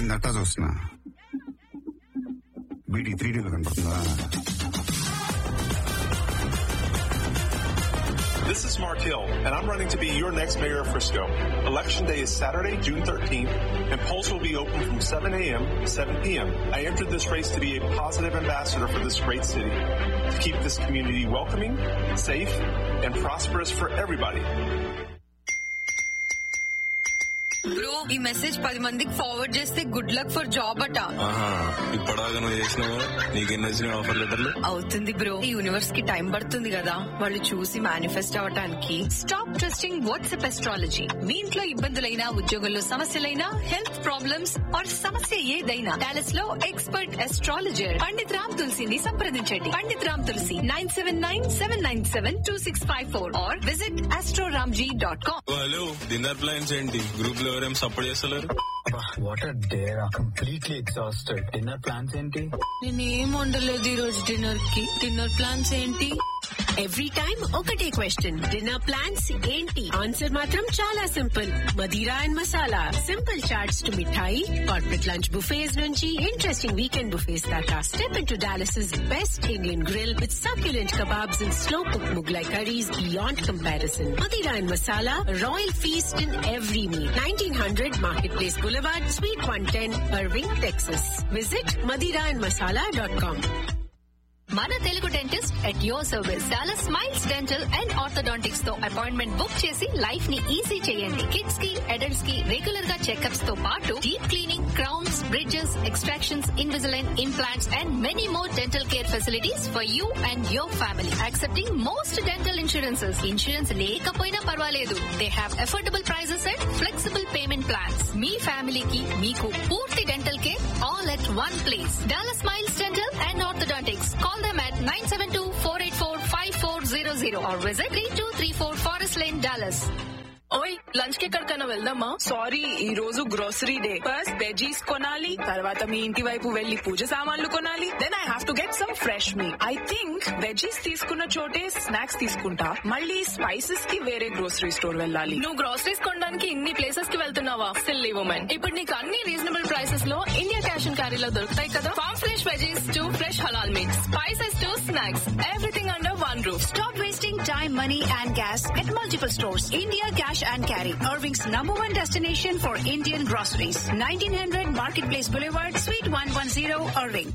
ఇందాక చూస్తున్నా BT three డీలో కనపడుతుందా This is Mark Hill, and I'm running to be your next mayor of Frisco. Election day is Saturday, June 13th, and polls will be open from 7 a.m. to 7 p.m. I entered this race to be a positive ambassador for this great city, to keep this community welcoming, safe, and prosperous for everybody. Bro ఈ message పది మందికి forward చేస్తే good luck for job అట ఆహా ఇప్పటిదాకా నువ్వు చేసినావు నీకెన్ని వచ్చినాయి ఆఫర్ లెటర్లు అవుతుంది బ్రో ఈ యూనివర్స్ కి టైం పడుతుంది కదా వాళ్ళు చూసి మేనిఫెస్ట్ అవటానికి స్టాప్ ట్రస్టింగ్ వాట్సాప్ ఎస్ట్రాలజీ మీ ఇంట్లో ఇబ్బందులైనా ఉద్యోగంలో సమస్యలైనా హెల్త్ ప్రాబ్లమ్స్ ఆర్ సమస్య ఏదైనా డాలస్ లో ఎక్స్పర్ట్ ఎస్ట్రాలజర్ పండిత్ రామ్ తులసిని సంప్రదించండి Pandit Ram Tulsi nine seven nine seven nine seven two six five four or visit astroramji dot com hello dinner plans ఏంటి గ్రూప్ లో ఎవరేం సపోర్ట్ చేస్తలేరు what are there completely exhausted dinner plans ఏంటి నేనేం వండలేదు ఈ రోజు డిన్నర్ కి డిన్నర్ ప్లాన్స్ ఏంటి ఎవ్రీ టైం ఒకటే క్వశ్చన్ డిన్నర్ ప్లాన్స్ ఏంటి ఆన్సర్ మాత్రం చాలా simple Madira and Masala simple chaats to mithai corporate lunch buffets నుంచి ఇంట్రెస్టింగ్ వీకెండ్ బుఫేస్ దాకా step in to Dallas best Indian grill with succulent kebabs and slow cooked Mughlai curries beyond comparison. Madira and Masala, royal feast in every meal. 1900 Marketplace Boulevard, Suite 110, Irving, Texas. Visit madiraandmasala.com. మన Telugu dentist at your service Dallas Smiles Dental and Orthodontics తో appointment book చేసి life ని easy చేయండి kids కి adults కి regular గా checkups తో పాటు deep cleaning crowns bridges extractions Invisalign implants and many more dental care facilities for you and your family accepting most dental insurances insurance లేకపోయినా పర్వాలేదు they have affordable prices and flexible payment plans మీ ఫ్యామిలీకి మీకు పూర్తి dental care all at one place Dallas Smiles Dental and Orthodontics Call them at 972-484-5400 or visit 3234 Forest Lane, Dallas. ఓయ్ lunch కి ఎక్కడికైనా వెళ్దామా సారీ ఈ రోజు గ్రోసరీ డే ఫస్ట్ వెజీస్ కొనాలి తర్వాత మీ ఇంటి వైపు వెళ్లి పూజ సామాన్లు కొనాలి then I have to get some fresh meat I think veggies తీసుకున్న చోటే స్నాక్స్ తీసుకుంటా మళ్ళీ స్పైసెస్ కి వేరే గ్రోసరీ స్టోర్ వెళ్ళాలి నువ్వు గ్రోసరీస్ కొనడానికి ఇన్ని ప్లేసెస్ కి వెళ్తున్నావా సిల్లీ ఉమెన్ ఇప్పుడు నీకు అన్ని రీజనబుల్ ప్రైసెస్ లో ఇండియా క్యాష్ అండ్ క్యారీలో దొరుకుతాయి కదా farm fresh veggies to fresh halal meats spices to snacks everything under one roof Stop wasting time, money, and gas at multiple stores. India Cash and Carry, Irving's number one destination for Indian groceries. 1900 Marketplace Boulevard, Suite 110, Irving.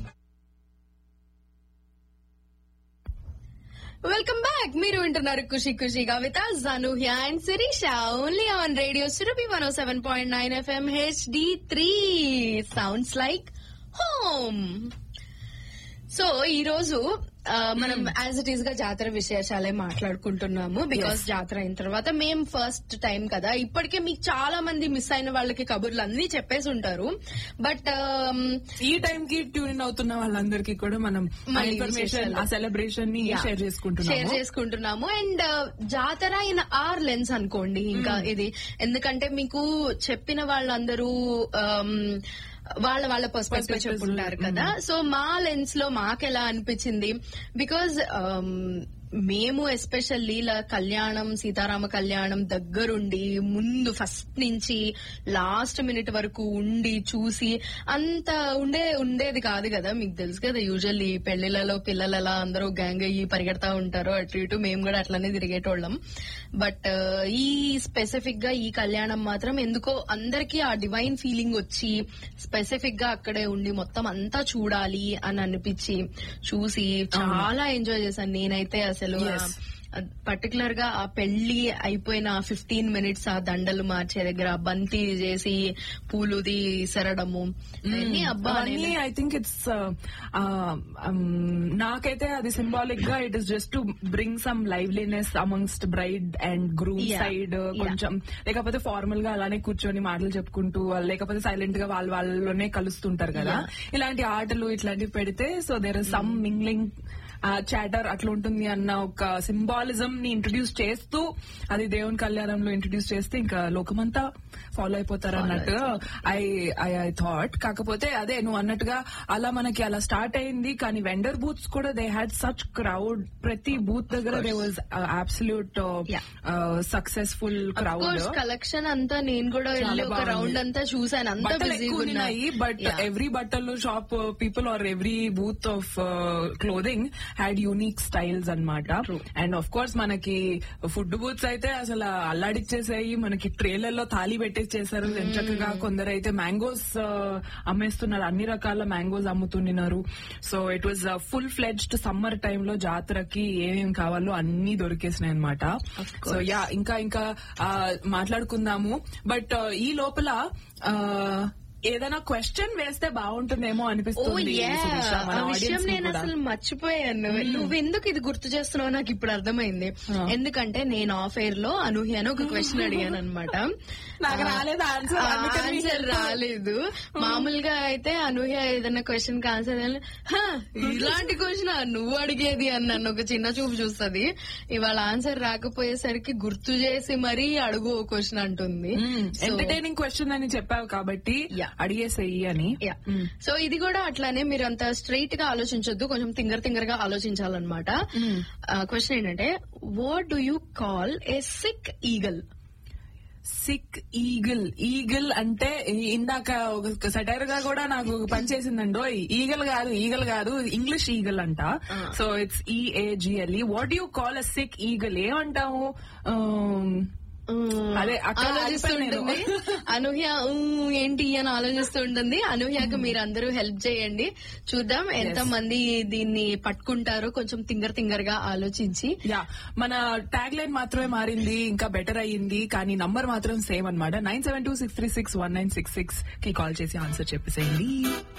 Welcome back మీరు వింటున్నారు ఖుషి ఖుషిగా with Januhya and Sirisha only on Radio Surabhi one seven point nine FM HD three sounds like home so ఈ రోజు ఆ, మనం as it is గా జాతర విశేషాలే మాట్లాడుకుంటున్నాము because జాతర అయిన తర్వాత మేం ఫస్ట్ టైం కదా ఇప్పటికే మీకు చాలా మంది మిస్ అయిన వాళ్ళకి కబుర్లు అన్ని చెప్పేసి ఉంటారు బట్ ఈ టైం కి ట్యూన్ ఇన్ అవుతున్న వాళ్ళందరికీ కూడా మనం ఆ మళ్ళీ ఇన్ఫర్మేషన్ విశేషాలు. ఆ సెలబ్రేషన్ ని Yeah. షేర్ షేర్ చేసుకుంటున్నాము చేసుకుంటున్నాము అండ్ జాతర ఇన్ ఆర్ లెన్స్ అనుకోండి ఇంకా ఇది ఎందుకంటే మీకు చెప్పిన వాళ్ళందరూ um, వాళ్ళ వాళ్ళ పర్స్పెక్టివ్ Perspectives, చెప్పుంటారు కదా సో మా లెన్స్ లో మాకెలా అనిపించింది బికాజ్ మేము ఎస్పెషల్లీ ఇలా కళ్యాణం సీతారామ కళ్యాణం దగ్గరుండి ముందు ఫస్ట్ నుంచి లాస్ట్ మినిట్ వరకు ఉండి చూసి అంత ఉండే ఉండేది కాదు కదా మీకు తెలుసు కదా యూజువల్లీ పెళ్లిళ్ళలో పిల్లలు అలా అందరూ గ్యాంగ్ అయ్యి పరిగెడతా ఉంటారు అటు ఇటు మేము కూడా అట్లనే తిరిగేటోళ్ళం బట్ ఈ స్పెసిఫిక్ గా ఈ కళ్యాణం మాత్రం ఎందుకో అందరికీ ఆ డివైన్ ఫీలింగ్ వచ్చి స్పెసిఫిక్ గా అక్కడే ఉండి మొత్తం అంతా చూడాలి అని అనిపించి చూసి చాలా ఎంజాయ్ చేశాను నేనైతే అసలు Yes. పర్టికులర్ గా ఆ పెళ్లి అయిపోయిన ఫిఫ్టీన్ మినిట్స్ ఆ దండలు మార్చే దగ్గర ఆ బంతి చేసి పూలుది ఇసరడము అవన్నీ అబ్బా అవన్నీ నేను- ఐ థింక్ ఇట్స్ నాకైతే అది సింబాలిక్ గా it is just to bring some liveliness amongst bride and groom Yeah. Side కొంచెం లేకపోతే ఫార్మల్ గా అలానే కూర్చొని మాటలు చెప్పుకుంటూ లేకపోతే సైలెంట్ గా వాళ్ళ వాళ్ళలోనే కలుస్తుంటారు కదా ఇలాంటి ఆటలు ఇట్లాంటివి పెడితే so there is some mingling chatter అట్లా ఉంటుంది అన్న ఒక సింబాలిజం ని ఇంట్రడ్యూస్ చేస్తూ అది దేవుని కళ్యాణంలో ఇంట్రడ్యూస్ చేస్తే ఇంకా లోకమంతా ఫాలో అయిపోతారు అన్నట్టు ఐ ఐ ఐ థాట్ కాకపోతే అదే నువ్వు అన్నట్టుగా అలా మనకి అలా స్టార్ట్ అయింది కానీ వెండర్ బూత్స్ కూడా దే హ్యాడ్ సచ్ క్రౌడ్ ప్రతి బూత్ దగ్గర they was absolute successful crowd course collection అంతా నేను కూడా వెళ్ళి ఒక రౌండ్ అంతా చూసాను అంత బట్టలు బిజీగా ఎక్కువ ఉన్నాయి ఉన్నాయి బట్ ఎవ్రీ బట్టలు shop people are every booth of clothing had unique styles అన్నమాట అండ్ ఆఫ్ కోర్స్ మనకి ఫుడ్ బూత్స్ అయితే అసలు అల్లాడిచ్చేసాయి మనకి ట్రేలర్లో తాళి పెట్టేసేసారు చక్కగా కొందరు అయితే మ్యాంగోస్ అమ్మేస్తున్నారు అన్ని రకాల మ్యాంగోస్ అమ్ముతున్నారు so it was full fledged summer టైంలో జాతరకి ఏమేం కావాలో అన్ని దొరికేసినాయి అనమాట సో యా ఇంకా ఇంకా ఆ, మాట్లాడుకుందాము బట్ ఈ లోపల ఆ, ఏదైనా క్వశ్చన్ వేస్తే బాగుంటుందేమో ఓ అనిపిస్తుంది యా శిరీష, మన ఆ విషయం audience ని నేను కూడా. అసలు మర్చిపోయాను నువ్వు ఎందుకు ఇది గుర్తు చేస్తున్నావు నాకు ఇప్పుడు అర్థమైంది ఎందుకంటే నేను ఆఫ్ ఎయిర్ లో అనూహ్య అని ఒక క్వశ్చన్ అడిగాను అనమాట నాకు రాలేదు answer, అందుకని మీకు ఆన్సర్ రాలేదు మామూలుగా అయితే అనూహ్య ఏదైనా క్వశ్చన్ కి ఆన్సర్ ఇలాంటి క్వశ్చన్ నువ్వు అడిగేది అని నన్ను ఒక చిన్న చూపు చూస్తుంది ఇవాళ ఆన్సర్ రాకపోయేసరికి గుర్తు చేసి మరీ అడుగు క్వశ్చన్ అంటుంది So- ఎంటర్టైనింగ్ క్వశ్చన్ అని చెప్పావు కాబట్టి Yeah. అడిగేసేయి అని యా సో ఇది కూడా అట్లానే మీరు అంత స్ట్రైట్ గా ఆలోచించొద్దు కొంచెం తింగర్ తింగర్ గా ఆలోచించాలన్నమాట క్వశ్చన్ ఏంటంటే what do you call a sick eagle sick eagle eagle అంటే ఇందాక ఒక సటైర్ గా కూడా నాకు ఒక పని చేసిందండో ఈగల్ కాదు ఈగల్ కాదు ఇంగ్లీష్ ఈగల్ అంట so it's E A G L E what you call a sick eagle ఏమంటావు Um, అదే అక్కడ ఆలోచిస్తుంటుంది అనూహ్య ఊ, ఏంటి అని ఆలోచిస్తూ ఉంటుంది అనూహ్యకు మీరు అందరూ హెల్ప్ చేయండి చూద్దాం ఎంత మంది దీన్ని పట్టుకుంటారో కొంచెం తింగర్ తింగర్ గా ఆలోచించి యా మన ట్యాగ్ లైన్ మాత్రమే మారింది ఇంకా బెటర్ అయ్యింది కానీ నంబర్ మాత్రం సేమ్ అన్నమాట nine seven two six three six one nine six six కి కాల్ చేసి ఆన్సర్ చెప్పేసేయండి